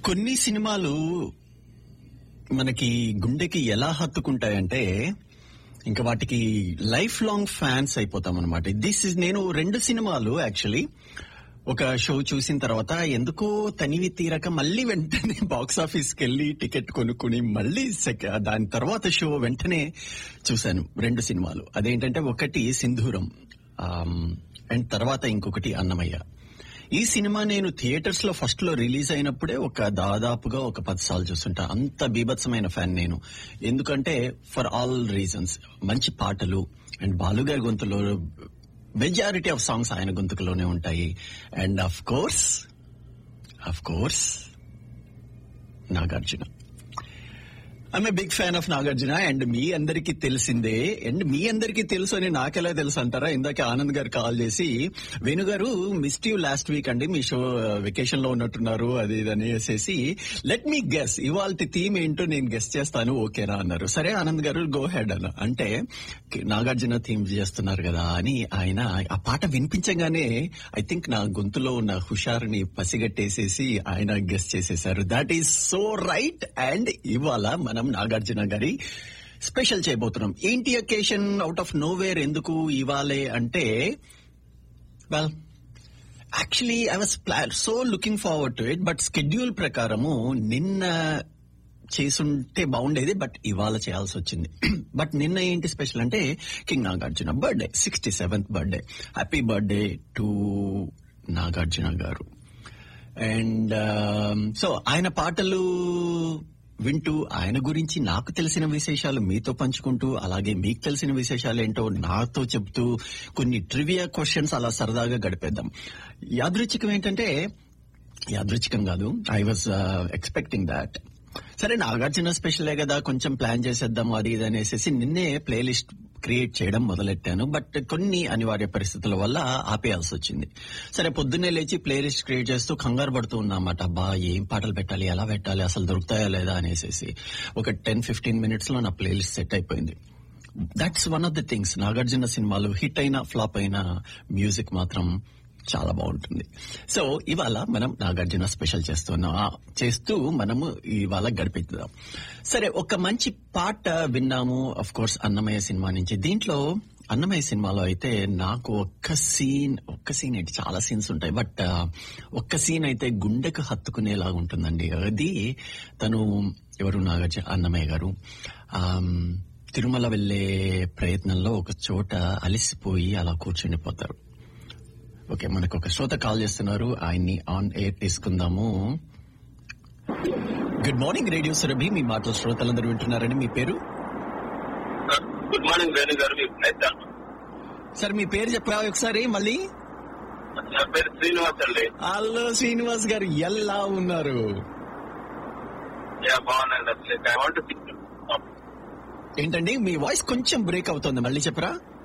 కొన్ని సినిమాలు మనకి గుండెకి ఎలా హత్తుకుంటాయంటే ఇంకా వాటికి లైఫ్ లాంగ్ ఫ్యాన్స్ అయిపోతాం అనమాట దిస్ ఇస్ నేను రెండు సినిమాలు యాక్చువల్లీ ఒక షో చూసిన తర్వాత ఎందుకో తనివి తీరక మళ్ళీ వెంటనే బాక్స్ ఆఫీస్ కి వెళ్ళి టికెట్ కొనుక్కుని మళ్ళీ సెక- దాని తర్వాత షో వెంటనే చూశాను రెండు సినిమాలు అదేంటంటే ఒకటి సింధూరం అండ్ తర్వాత ఇంకొకటి అన్నమయ్య ఈ సినిమా నేను థియేటర్స్ లో ఫస్ట్ లో రిలీజ్ అయినప్పుడే ఒక దాదాపుగా ఒక పది సార్లు చూస్తుంటా అంత బీభత్సమైన ఫ్యాన్ నేను ఎందుకంటే ఫర్ ఆల్ రీజన్స్ మంచి పాటలు అండ్ బాలుగారి గొంతులో మెజారిటీ ఆఫ్ సాంగ్స్ ఆయన గొంతుకులోనే ఉంటాయి and of course of course Nagarjuna I'm big fan of Nagarjuna and మీ అందరికీ తెలిసిందే అండ్ మీ అందరికీ తెలుసు అని నాకెలా తెలుసు అంటారా ఇందాక ఆనంద్ గారు కాల్ చేసి వేణు గారు మిస్డ్ యూ లాస్ట్ వీక్ అండి మీ షో వెకేషన్ లో ఉన్నట్టున్నారు అది ఇది అనేసి లెట్ మీ గెస్ ఇవాళ థీమ్ ఏంటో నేను గెస్ చేస్తాను ఓకేనా అన్నారు సరే ఆనంద్ గారు గో హెడ్ అన్న అంటే నాగార్జున థీమ్ చేస్తున్నారు కదా అని ఆయన ఆ పాట వినిపించగానే ఐ థింక్ నా గొంతులో ఉన్న హుషారుని పసిగట్టేసేసి ఆయన గెస్ చేసేశారు that is so right and ఇవాళ మనం నాగార్జున గారి స్పెషల్ చేయబోతున్నాం ఏంటి అకేషన్ అవుట్ ఆఫ్ నోవేర్ ఎందుకు ఇవాళే అంటే well actually I was so looking forward to it but schedule ప్రకారము నిన్న చేసుంటే బాగుండేది బట్ ఇవాళ చేయాల్సి వచ్చింది బట్ నిన్న ఏంటి స్పెషల్ అంటే king Nagarjuna birthday sixty seventh birthday happy birthday to Nagarjuna garu and so ఆయన పాటలు వింటూ ఆయన గురించి నాకు తెలిసిన విశేషాలు మీతో పంచుకుంటూ అలాగే మీకు తెలిసిన విశేషాలు ఏంటో నాతో చెప్తూ కొన్ని ట్రివియా క్వశ్చన్స్ అలా సరదాగా గడిపేద్దాం యాదృచ్ఛికం ఏంటంటే యాదృచ్ఛికం కాదు ఐ వాజ్ ఎక్స్పెక్టింగ్ దాట్ సరే నాగార్జున స్పెషలే కదా కొంచెం ప్లాన్ చేసేద్దాం అది ఇది అనేసి నిన్నే ప్లేలిస్ట్ క్రియేట్ చేయడం మొదలెట్టాను బట్ కొన్ని అనివార్య పరిస్థితుల వల్ల ఆపేయాల్సి వచ్చింది సరే పొద్దున్నే లేచి ప్లేలిస్ట్ క్రియేట్ చేస్తూ కంగారు పడుతూ ఉన్నమాట అబ్బా ఏం పాటలు పెట్టాలి ఎలా పెట్టాలి అసలు దొరుకుతాయా లేదా అనేసి ఒక టెన్ ఫిఫ్టీన్ మినిట్స్ లో నా ప్లేలిస్ట్ సెట్ అయిపోయింది that's one of the things Nagarjuna సినిమాలు హిట్ అయినా ఫ్లాప్ అయినా మ్యూజిక్ మాత్రం చాలా బాగుంటుంది సో ఇవాళ మనం నాగార్జున స్పెషల్ చేస్తున్నాం ఆ, చేస్తూ మనము ఇవాళ గడిపిద్దాం సరే ఒక మంచి పాట విన్నాము అఫ్ కోర్స్ అన్నమయ్య సినిమా నుంచి దీంట్లో అన్నమయ్య సినిమాలో అయితే నాకు ఒక్క సీన్ ఒక్క సీన్ ఏంటి చాలా సీన్స్ ఉంటాయి బట్ ఒక్క సీన్ అయితే గుండెకు హత్తుకునేలాగా ఉంటుందండి అది తను ఎవరు నాగార్జున అన్నమయ్య గారు ఆమ్, తిరుమల వెళ్లే ప్రయత్నంలో ఒక చోట అలిసిపోయి అలా కూర్చుండిపోతారు ఓకే మనకు ఒక శ్రోత కాల్ చేస్తున్నారు ఆయన్ని ఆన్ ఎయిర్ తీసుకుందాము గుడ్ మార్నింగ్ రేడియో సురభి మీ మాటలు శ్రోతలందరూ వింటున్నారని మీ పేరు గుడ్ మార్నింగ్ వేణు గారు మీ ప్రయత్నం సార్ మీ పేరు చెప్పరా ఒకసారి మళ్ళీ నా పేరు శ్రీనివాస్ అండి హలో శ్రీనివాస్ గారు ఎలా ఉన్నారు యా బాగున్నాను అసలు ఐ వాంట్ ఏంటండి మీ వాయిస్ కొంచెం బ్రేక్ అవుతుంది మళ్ళీ చెప్పరా